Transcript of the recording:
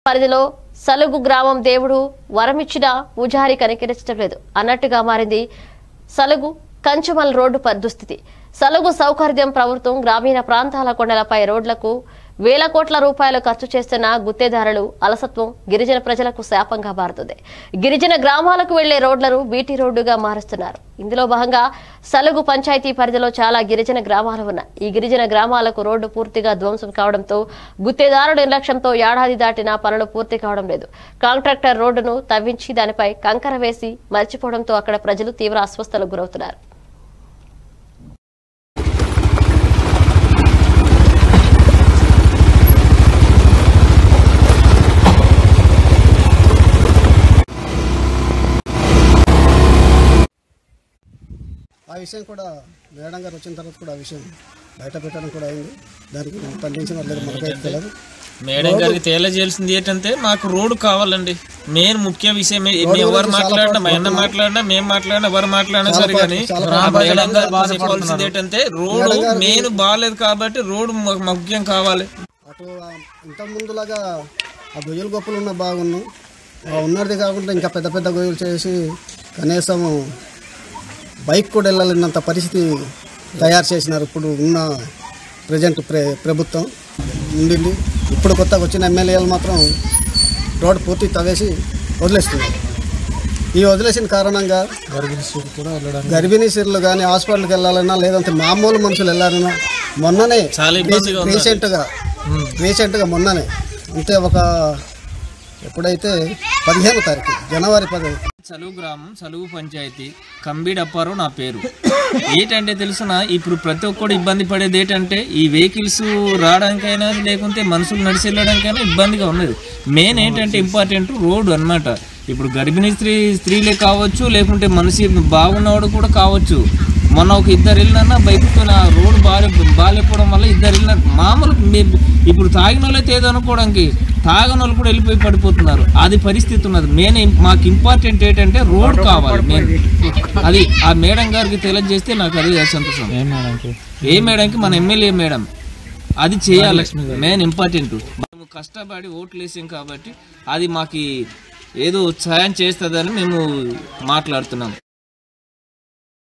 పరిధిలో సలుగు గ్రామం దేవుడు వరమిచ్చిన పూజారి కనికరించడం లేదు అన్నట్టుగా మారింది సలుగు కంచుమల్ రోడ్డు ప- దుస్థితి సలుగు సౌకర్యం ప్రభుత్వం గ్రామీణ ప్రాంతాల కొండలపై రోడ్లకు వేల కోట్ల రూపాయలు ఖర్చు చేస్తున్న గుత్తేదారులు అలసత్వం గిరిజన ప్రజలకు శాపంగా మారుతుంది గిరిజన గ్రామాలకు వెళ్లే రోడ్లను బీటీ రోడ్డుగా మారుస్తున్నారు ఇందులో భాగంగా సలుగు పంచాయతీ పరిధిలో చాలా గిరిజన గ్రామాలు ఉన్నాయి ఈ గిరిజన గ్రామాలకు రోడ్డు పూర్తిగా ధ్వంసం కావడంతో గుత్తేదారుల నిర్లక్ష్యంతో ఏడాది దాటినా పనులు పూర్తి కావడం లేదు కాంట్రాక్టర్ రోడ్డును తవ్వించి దానిపై కంకర వేసి మర్చిపోవడంతో అక్కడ ప్రజలు తీవ్ర అస్వస్థలకు గురవుతున్నారు ఆ విషయం కూడా మేడం గారు వచ్చిన తర్వాత కూడా ఆ విషయం బయట పెట్టడం కూడా అయింది దానికి స్పందించిన లేదు మనకైతే తెలియదు మేడం గారికి తేలజేయాల్సింది ఏంటంటే మాకు రోడ్డు కావాలండి మెయిన్ ముఖ్య విషయం ఏ- మేము ఎవరు మాట్లాడినా మా అన్న మాట్లాడినా మేము మాట్లాడినా ఎవరు మాట్లాడినా సరే కానీ ఆ మేడం గారు చెప్పాల్సింది ఏంటంటే రోడ్డు మెయిన్ బాగాలేదు కాబట్టి రోడ్డు మాకు ముఖ్యం కావాలి అటు ఆ ఇంత ముందులాగా ఆ గొయ్యలు గొప్పలు ఉన్న బాగున్నాం ఉన్నది కాకుండా ఇంకా పెద్ద పెద్ద గొయ్యలు చేసి కనీసం బైక్ కూడా వెళ్ళాలన్నంత పరిస్థితి తయారు చేసినారు ఇప్పుడు ఉన్న ప్రజెంట్ ప్రె ప్రభుత్వం ఉండింది ఇప్పుడు కొత్తగా వచ్చిన ఎమ్మెల్యేలు మాత్రం రోడ్డు పూర్తి తవ్వేసి వదిలేస్తున్నారు ఈ వదిలేసిన కారణంగా గర్భిణీ స్త్రీలు కానీ హాస్పిటల్కి వెళ్ళాలన్నా లేదంటే మామూలు మనుషులు వెళ్ళాలన్నా మొన్ననే చాలా ఇబ్బందిగా ఉంది. రీసెంట్గా రీసెంట్గా మొన్ననే అంటే ఒక ఎప్పుడైతే పదిహేను తారీఖు జనవరి పది సలువు గ్రామం సలువు పంచాయతీ కంబీడ్ అప్పారు నా పేరు ఏంటంటే తెలుసునా ఇప్పుడు ప్రతి ఒక్కడు ఇబ్బంది పడేది ఏంటంటే ఈ వెహికల్స్ రావడానికైనా లేకుంటే మనుషులు నడిచి వెళ్ళడానికైనా ఇబ్బందిగా ఉన్నది మెయిన్ ఏంటంటే ఇంపార్టెంట్ రోడ్డు అన్నమాట ఇప్పుడు గర్భిణీ స్త్రీ స్త్రీలే కావచ్చు లేకుంటే మనిషి బాగున్నవాడు కూడా కావచ్చు మొన్న ఒక ఇద్దరు వెళ్ళినా బయటకు ఆ రోడ్డు బాగా బాగాలేకపోవడం వల్ల ఇద్దరు వెళ్ళిన మామూలు మీ- ఇప్పుడు తాగిన వాళ్ళైతే ఏదో అనుకోవడానికి తాగని వాళ్ళు కూడా వెళ్ళిపోయి పడిపోతున్నారు అది పరిస్థితి ఉన్నది మెయిన్ మాకు ఇంపార్టెంట్ ఏంటంటే రోడ్ కావాలి మెయిన్ అది ఆ మేడం గారికి తెలియజేస్తే నాకు అది సంతోషం ఏ మేడంకి మన ఎమ్మెల్యే మేడం అది చేయాలి మెయిన్ ఇంపార్టెంట్ మేము కష్టపడి ఓట్లు వేసాం కాబట్టి అది మాకు ఏదో సాయం చేస్తుందని మేము మాట్లాడుతున్నాం